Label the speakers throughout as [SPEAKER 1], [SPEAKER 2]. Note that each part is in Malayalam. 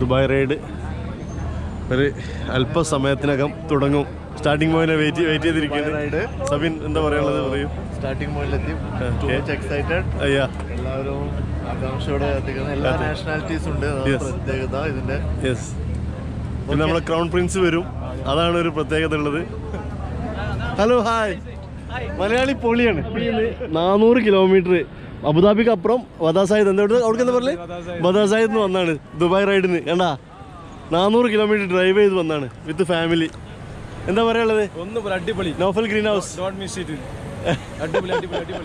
[SPEAKER 1] ദുബായ് റൈഡ് ഒരു അല്പസമയത്തിനകം തുടങ്ങും സ്റ്റാർട്ടിംഗ് പോയിന്റ് വെയിറ്റ് വെയിറ്റ് ചെയ്തിരിക്കുകയാണ് സബിൻ എന്താ പറയാനുള്ളത് പറയും
[SPEAKER 2] സ്റ്റാർട്ടിംഗ് പോയിന്റിലെത്തി ടു
[SPEAKER 1] Okay.
[SPEAKER 2] മച്ച് എക്സൈറ്റഡ്
[SPEAKER 1] അയ്യാ
[SPEAKER 2] എല്ലാവരും ആകാംക്ഷയോടെ എത്തിക്കുന്ന എല്ലാ
[SPEAKER 1] അതെ.
[SPEAKER 2] നാഷണാലിറ്റീസ് ഉണ്ട് അതാണ്
[SPEAKER 1] Yes.
[SPEAKER 2] പ്രത്യേകത ഇതിന്റെ
[SPEAKER 1] യെസ് പിന്നെ നമ്മളെ ക്രൗൺ പ്രിൻസ് വരും അതാണ് ഒരു പ്രത്യേകത ഉള്ളത് ഹലോ ഹായ് മലയാളി പൊളിയാണ് നാനൂറ് കിലോമീറ്റർ അബുദാബിക്ക് അപ്പുറം വദാസായത് എന്താ അവിടേക്ക് എന്താ പറഞ്ഞത് വദാസായത് നിന്ന് വന്നാണ് ദുബായ് റൈഡിന് കണ്ടാ നാനൂറ് കിലോമീറ്റർ ഡ്രൈവ് ചെയ്ത് വന്നാണ് വിത്ത് ഫാമിലി എന്താ പറയാനുള്ളത്
[SPEAKER 3] ഒന്ന് പോലെ അടിപൊളി
[SPEAKER 1] Naufal green house
[SPEAKER 3] don't miss it അടിപൊളി അടിപൊളി അടിപൊളി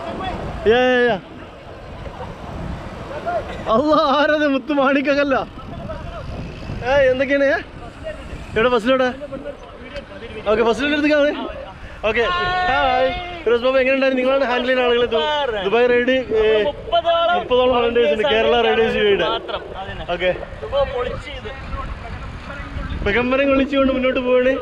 [SPEAKER 1] അല്ല ആരത് മുത്തു മാണിക്കല്ല ഏ എന്തൊക്കെയാണ് എവിടെ ബസ്സിലോടെ ഓക്കെ ബസ്സിലോട്ട് എടുത്തേക്കാണ് ഓക്കെ ഹായ് ഫിറോസ് ബാബു എങ്ങനെയുണ്ടായിരുന്നു നിങ്ങളാണ് ഹാൻഡിൽ ചെയ്യുന്ന ആളുകൾ ദുബായ് റൈഡ് മുപ്പതോളം വളണ്ടിയേഴ്സ് ഉണ്ട് കേരള റൈഡേഴ്സ് യൂണിയുടെ ഓക്കെ പ്രകമ്പനം കൊള്ളിച്ചുകൊണ്ട് മുന്നോട്ട് പോവാണ്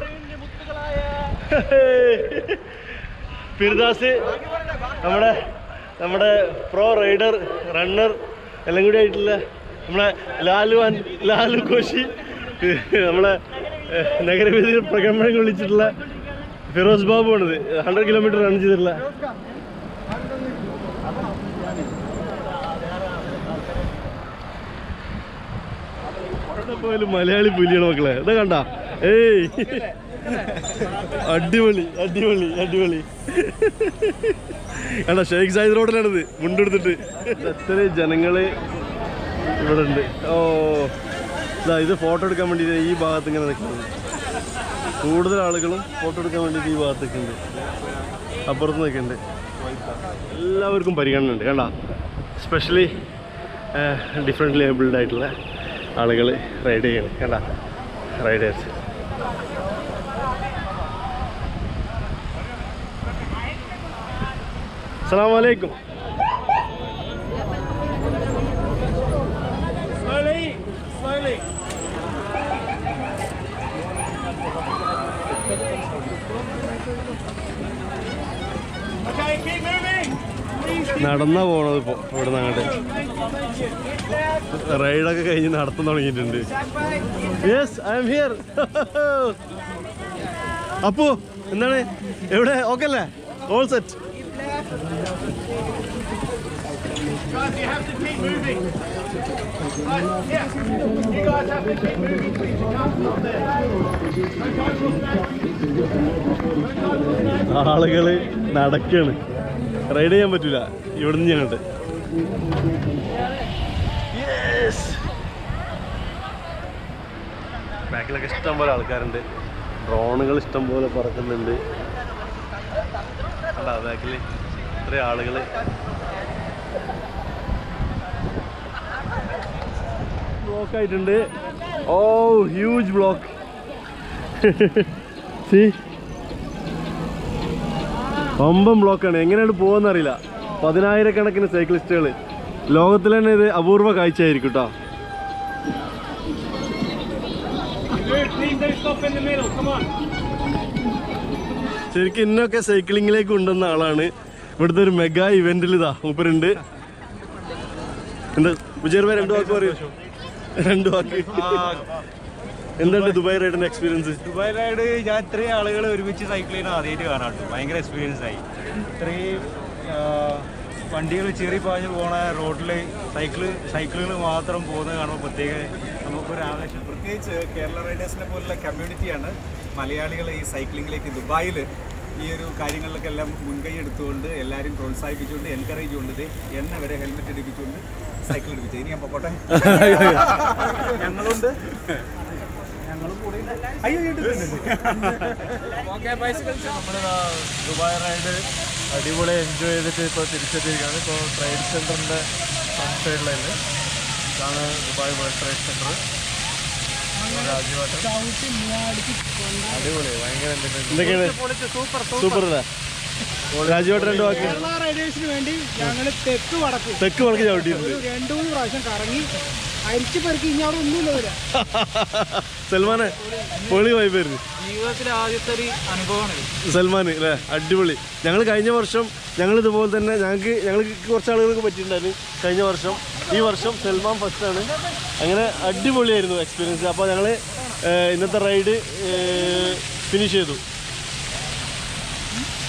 [SPEAKER 1] ഫിർദാസ് നമ്മുടെ നമ്മുടെ പ്രോ റൈഡർ റണ്ണർ എല്ലാം കൂടി ആയിട്ടുള്ള നമ്മളെ ലാലു അൻ ലാലു കോശി നമ്മളെ ഏഹ്, നഗരവീതിയിൽ പ്രകമ്പനം കൊള്ളിച്ചിട്ടുള്ള ഫിറോസ് ബാബു ആണിത് ഹൺഡ്രഡ് കിലോമീറ്റർ റൺ ചെയ്തിട്ടുള്ള എവിടെ പോയാലും മലയാളി പുലിയാണ് മക്കളെ ഇതാ കണ്ട ഏയ് അടിപൊളി അടിപൊളി അടിപൊളി കണ്ട ഷെയ്ഖ് സായിദ് റോഡിലാണിത് മുണ്ടെടുത്തിട്ട് എത്ര ജനങ്ങള് ഇവിടെ ഉണ്ട് ഓ ഇതാ ഇത് ഫോട്ടോ എടുക്കാൻ വേണ്ടിയിട്ട് ഈ ഭാഗത്ത് ഇങ്ങനെ നിൽക്കുന്നത് കൂടുതൽ ആളുകളും ഫോട്ടോ എടുക്കാൻ വേണ്ടിയിട്ട് ഈ ഭാഗത്തൊക്കെ ഉണ്ട് അപ്പുറത്ത് നിൽക്കുന്നുണ്ട് എല്ലാവർക്കും പരിഗണന ഉണ്ട് കണ്ട സ്പെഷ്യലി ഡിഫറെൻ്റ് ലേബിൾഡ് ആയിട്ടുള്ള ആളുകൾ റൈഡ് ചെയ്യണം കണ്ട റൈഡേഴ്സ് അസ്സാം വലൈക്കും നടന്നാ പോണത് ഇപ്പോൾ ഇവിടെ നിന്ന് അങ്ങോട്ട് റൈഡൊക്കെ കഴിഞ്ഞ് നടത്തം തുടങ്ങിയിട്ടുണ്ട് yes I'm here Appu എന്താണ് എവിടെ ഓക്കെ അല്ലേ all set
[SPEAKER 4] Guys, you have to keep moving. Guys, yeah. You guys have to keep moving, please. You can't stop there. Don't go for that.
[SPEAKER 1] ആളുകള് നടക്കാണ് റൈഡ് ചെയ്യാൻ പറ്റൂല ഇവിടുന്ന് ഞങ്ങട്ട് ബാക്കിലൊക്കെ ഇഷ്ടം പോലെ ആൾക്കാരുണ്ട് ഡ്രോണുകൾ ഇഷ്ടം പോലെ പറക്കുന്നുണ്ട് അല്ല ബാക്കിൽ ഇത്ര ആളുകൾ ബ്ലോക്ക് ആയിട്ടുണ്ട് ഓ ഹ്യൂജ് ബ്ലോക്ക് സി പമ്പം ബ്ലോക്കാണ് എങ്ങനെയാണ് പോകുന്ന അറിയില്ല പതിനായിരക്കണക്കിന് സൈക്ലിസ്റ്റുകൾ ലോകത്തിൽ തന്നെ ഇത് അപൂർവ കാഴ്ചയായിരിക്കും കേട്ടോ
[SPEAKER 4] Please don't stop in the middle. Come on.
[SPEAKER 1] ശരിക്കും ഇന്നൊക്കെ സൈക്ലിങ്ങിലേക്ക് കൊണ്ടുവന്ന ആളാണ് ഇവിടുത്തെ ഒരു മെഗാ ഇവന്റിൽ ഇതാ മൂപ്പരുണ്ട് എന്താ വിജയർ ഭായി രണ്ടു വാക്ക് പറയൂ രണ്ടു വാക്ക് എന്താണ് ദുബായ് റൈഡിന്റെ എക്സ്പീരിയൻസ്
[SPEAKER 3] ദുബായ് റൈഡ് ഞാൻ ഇത്രയും ആളുകൾ ഒരുമിച്ച് സൈക്കിൾ ചെയ്യുന്ന ആദ്യമായിട്ട് കാണാട്ടോ ഭയങ്കര എക്സ്പീരിയൻസ് ആയി ഇത്രയും വണ്ടികൾ ചെറിയ പാഞ്ഞ് പോണ റോഡിൽ സൈക്കിള് സൈക്കിളുകൾ മാത്രം പോകുന്നത് കാണുമ്പോൾ പ്രത്യേക നമുക്കൊരു ആവേശം
[SPEAKER 5] പ്രത്യേകിച്ച് കേരള റൈഡേഴ്സിനെ പോലുള്ള കമ്മ്യൂണിറ്റിയാണ് മലയാളികളെ ഈ സൈക്ലിങ്ങിലേക്ക് ദുബായിൽ ഈ ഒരു കാര്യങ്ങളിലൊക്കെ എല്ലാം മുൻകൈ എടുത്തുകൊണ്ട് എല്ലാവരും പ്രോത്സാഹിപ്പിച്ചുകൊണ്ട് എൻകറേജ് ചെയ്യുന്നത് ദേ എന്നെ വരെ ഹെൽമെറ്റ് എടുപ്പിച്ചുകൊണ്ട് സൈക്കിൾ എടുപ്പിച്ചു ഇനി ഞാൻ പൊക്കോട്ടെ ഞങ്ങളുണ്ട് ഞങ്ങളും കൂടെ ഉണ്ട്. അയ്യോ എടുക്കുന്നുണ്ട്
[SPEAKER 3] നമ്മളിതാ ദുബായ് റൈഡ് അടിപൊളി എൻജോയ് ചെയ്തിട്ട് ഇപ്പോൾ തിരിച്ചെത്തിയിരിക്കുകയാണ് ഇപ്പോൾ ട്രേഡ് സെൻറ്ററിൻ്റെ ഫ്രണ്ട് സൈഡിലായിട്ട് ഇതാണ് ദുബായ് വേൾഡ് ട്രേഡ് സെൻറ്റർ രാജ്യമായിട്ട് അടിപൊളി ഭയങ്കര entertainment.
[SPEAKER 1] എന്തൊക്കെയാണ് സൂപ്പർ അല്ലേ രാജുവായിട്ട് രണ്ട് വാക്ക്
[SPEAKER 6] കേരള റൈഡേഴ്സിന് വേണ്ടി ഞങ്ങൾ തെക്ക് വടക്ക്
[SPEAKER 1] തെക്ക് വടക്ക് ചവിട്ടിയിട്ടുണ്ട്
[SPEAKER 6] ഒരു രണ്ടു മൂന്ന് പ്രാവശ്യം കറങ്ങി അരിച്ചു പെറുക്കി ഇനി അവിടെ ഒന്നുമില്ല വരാ
[SPEAKER 1] സൽമാനെ പൊളി വൈബായിരുന്നു
[SPEAKER 6] ജീവിതത്തിലെ ആദ്യത്തെ ഒരു അനുഭവമാണ്
[SPEAKER 1] സൽമാൻ അല്ലേ അടിപൊളി ഞങ്ങൾ കഴിഞ്ഞ വർഷം ഞങ്ങൾ ഇതുപോലെ തന്നെ ഞങ്ങൾക്ക് ഞങ്ങൾക്ക് കുറച്ച് ആളുകൾക്ക് പറ്റിയിട്ടുണ്ടായിരുന്നു കഴിഞ്ഞ വർഷം ഈ വർഷം സൽമാൻ ഫസ്റ്റാണ് അങ്ങനെ അടിപൊളിയായിരുന്നു എക്സ്പീരിയൻസ് അപ്പോൾ ഞങ്ങൾ ഇന്നത്തെ റൈഡ് ഫിനിഷ് ചെയ്തു